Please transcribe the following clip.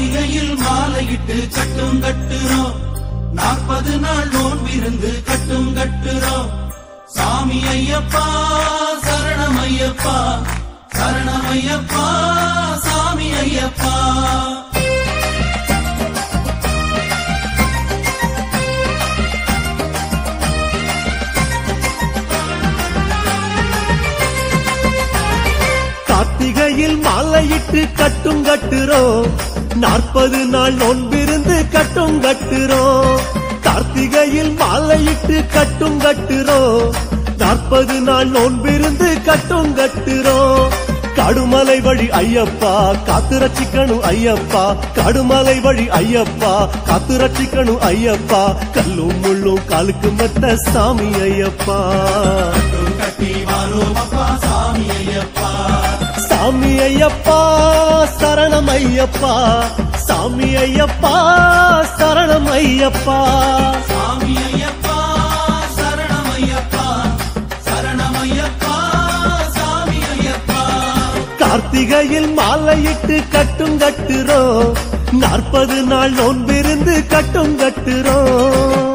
கார்த்திகையில் மாலையிட்டு கட்டும் கட்டுறோம் நாற்பது நாள் நோன்பிருந்து கட்டும் கட்டுறோம் சாமி ஐயப்பா சரணம் ஐயப்பா சரணம் ஐயப்பா சாமி ஐயப்பா கார்த்திகையில் மாலையிட்டு கட்டும் கட்டுறோம் நாற்பது நாள் நோன்பிருந்து கட்டும் கட்டுறோம் கார்த்திகையில் மாலையிட்டு கட்டும் கட்டுறோம் நாற்பது நாள் நோன்பிருந்து கட்டும் கட்டுறோம் கடுமலை வழி ஐயப்பா காத்து ரட்சிக்கணும் ஐயப்பா கடுமலை வழி ஐயப்பா காத்து ரட்சிக்கணும் ஐயப்பா கல்லும் முள்ளும் காலுக்கு மெத்த சாமி ஐயப்பா கட்டும் கட்டி வாரோம் அப்பா சாமி ஐயப்பா சாமி ஐயப்பா சரணம் ஐயப்பா சாமி ஐயப்பா சரணம் ஐயப்பா சாமி ஐயப்பா சரணம் ஐயப்பா சரணம் ஐயப்பா சாமி ஐயப்பா கார்த்திகையில் மாலையிட்டு கட்டும் கட்டுறோம் நாற்பது நாள் நோன்பிருந்து கட்டும் கட்டுறோம்